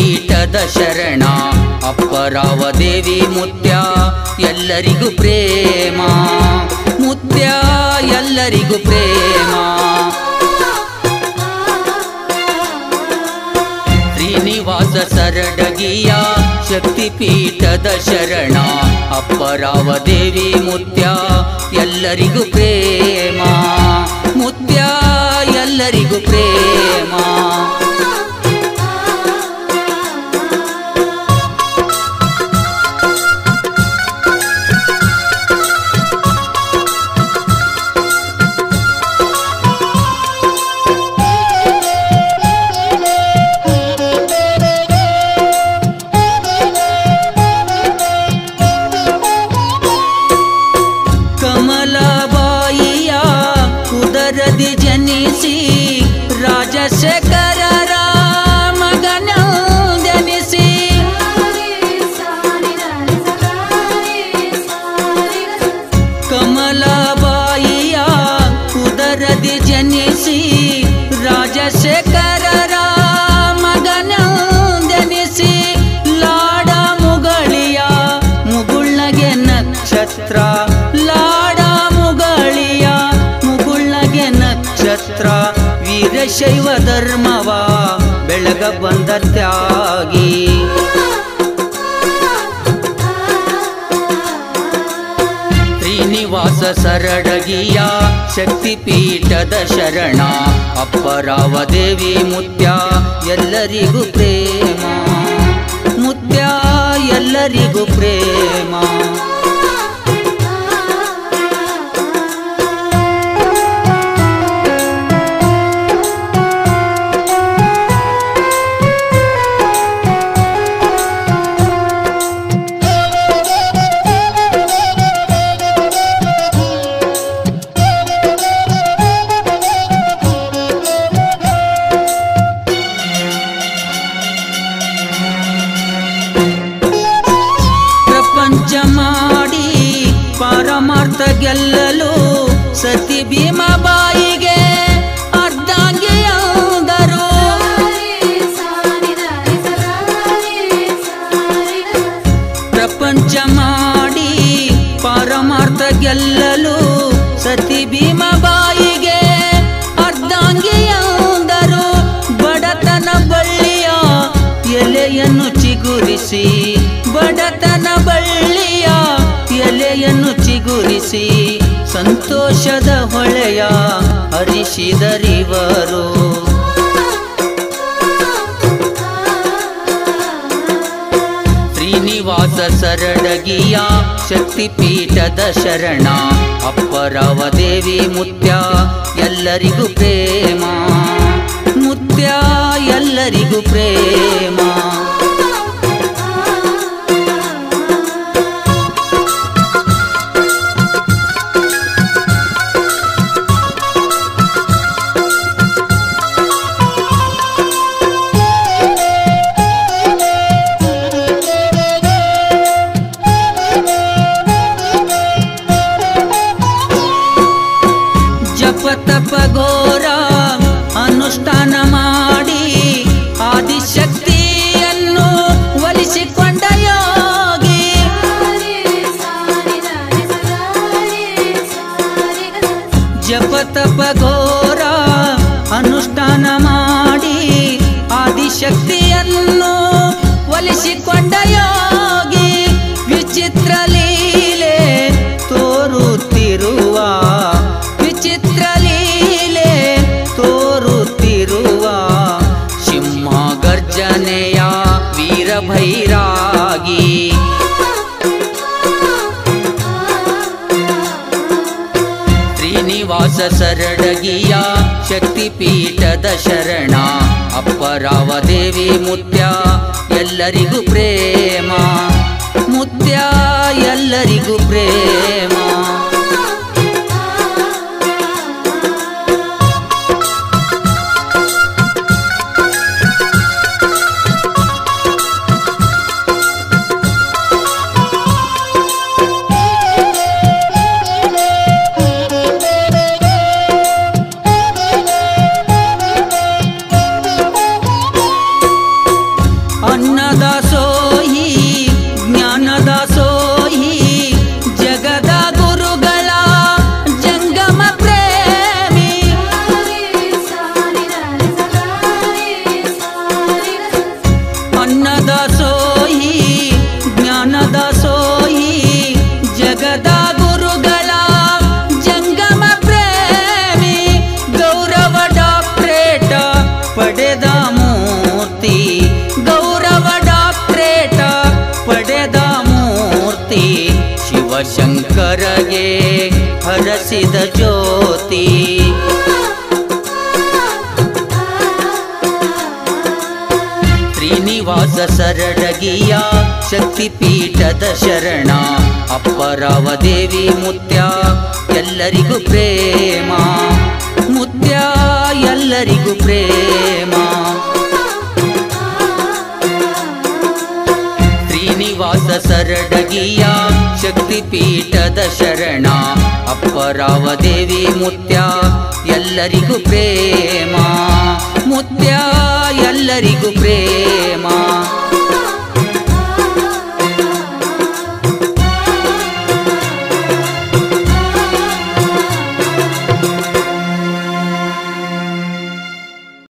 ಪೀಠದ ಶರಣ ಅಪ್ಪರಾವ ದೇವಿ ಮುತ್ಯ ಎಲ್ಲರಿಗೂ ಪ್ರೇಮ ಮುತ್ಯ ಎಲ್ಲರಿಗೂ ಪ್ರೇಮ ಶ್ರೀನಿವಾಸ ಸರಡಗಿಯ ಶಕ್ತಿಪೀಠದ ಶರಣ ಅಪ್ಪರಾವ ದೇವಿ ಮುತ್ಯ ಎಲ್ಲರಿಗೂ ಪ್ರೇಮ ಮುತ್ಯ ಎಲ್ಲರಿಗೂ ಪ್ರೇಮ ಕಮಲಬಾಯಿಯ ಕುದರದಿ ಜನಿಸಿ ರಾಜಶೇಖರರ ಮಗನ ಜನಿಸಿ ಕಮಲಬಾಯಿಯ ಕುದರದಿ ಜನಿಸಿ ರಾಜಶೇಖರರ ಮಗನ ಜನಿಸಿ ಲಾಡ ಮುಗಳಿಯ ಮುಗುಳ್ನಗೆ ನಕ್ಷತ್ರ ಲಾಡ ಮುಗಳಿಯ ಮುಗುಳ್ನಗೆ ನಕ್ಷತ್ರ ವೀರಶೈವ ಧರ್ಮವ ಬೆಳಗ ಬಂದ ತ್ಯಾಗಿ ಶ್ರೀನಿವಾಸ ಸರಡಗಿಯ ಶಕ್ತಿಪೀಠದ ಶರಣ ಅಪ್ಪರಾವ ದೇವಿ ಮುತ್ಯ ಎಲ್ಲರಿಗೂ ಪ್ರೇಮ ಮುತ್ಯ ಎಲ್ಲರಿಗೂ ಪ್ರೇಮ ಪ್ರಪಂಚ ಮಾಡಿ ಪರಮಾರ್ಥ ಗೆಲ್ಲಲು ಸತಿ ಭೀಮಬಾಯಿಗೆ ಅರ್ಧಾಂಗಿಯಾದರು ಪ್ರಪಂಚ ಮಾಡಿ ಪರಮಾರ್ಥ ಗೆಲ್ಲಲು ಸತಿ ಭೀಮಬಾಯಿಗೆ ಅರ್ಧಾಂಗಿಯಾದರು ಬಡತನ ಬಳ್ಳಿಯ ಎಲೆಯನ್ನು ಚಿಗುರಿಸಿ ಬಡತನ ಬಳ್ಳಿಯ ಎಲೆಯನ್ನು ಚಿಗುರಿಸಿ ಸಂತೋಷದ ಹೊಳೆಯ ಹರಿಸಿದರಿವರು ಶ್ರೀನಿವಾಸ ಸರಡಗಿಯ ಶಕ್ತಿಪೀಠದ ಶರಣ ಅಪ್ಪರವ ದೇವಿ ಮುತ್ಯ ಎಲ್ಲರಿಗೂ ಪ್ರೇಮ ಮುತ್ಯ ಎಲ್ಲರಿಗೂ ಪ್ರೇಮ ಜಪ ತಪ ಘೋರ ಅನುಷ್ಠಾನ ಮಾಡಿ ಆದಿಶಕ್ತಿಯನ್ನು ಒಲಿಸಿಕೊಂಡ ಯೋಗಿ ಜಪ ತಪ ಘೋರ ಅನುಷ್ಠಾನ ಮಾಡಿ ಆದಿಶಕ್ತಿಯನ್ನು ಒಲಿಸಿಕೊಂಡ ಯೋಗಿ ವಿಚಿತ್ರ ಲೀಲೆ ತೋರುತ್ತಿರುವ ವಿಚಿತ್ರ ಲೀಲೆ ತೋರುತ್ತಿರುವ ಸಿಂಹ ಗರ್ಜನೆಯ ವೀರಭೈರಾಗಿ ಶ್ರೀನಿವಾಸ ಸರಡಗಿಯ ಶಕ್ತಿಪೀಠದ ಶರಣ ಅಪ್ಪರಾವ ದೇವಿ ಮುತ್ಯ ಎಲ್ಲರಿಗೂ ಪ್ರೇಮ ಮುತ್ಯ ಎಲ್ಲರಿಗೂ ಪ್ರೇಮ ಅನ್ನದ ಸೋಯಿ ಜ್ಞಾನದ ಸೋಯಿ ಜಗದ ಗುರುಗಳ ಜಂಗಮ ಪ್ರೇಮಿ ಗೌರವ ಡಾಕ್ಟ್ರೇಟ ಪಡೆದ ಮೂರ್ತಿ ಗೌರವ ಡಾಕ್ಟ್ರೇಟ ಪಡೆದ ಮೂರ್ತಿ ಶಿವಶಂಕರಗೆ ಹರಸಿದ ಜ್ಯೋತಿ ಶ್ರೀನಿವಾಸ ಸರಡಗಿಯ ಶಕ್ತಿಪೀಠದ ಶರಣ ಅಪ್ಪರಾವ ದೇವಿ ಮುತ್ಯ ಎಲ್ಲರಿಗೂ ಪ್ರೇಮ ಮುತ್ಯ ಎಲ್ಲರಿಗೂ ಪ್ರೇಮ ಶ್ರೀನಿವಾಸ ಸರಡಗಿಯ ಶಕ್ತಿಪೀಠದ ಶರಣ ಅಪ್ಪರಾವ ದೇವಿ ಮುತ್ಯ ಎಲ್ಲರಿಗೂ ಪ್ರೇಮ ಮುತ್ಯ ಎಲ್ಲರಿಗೂ ಪ್ರೇಮ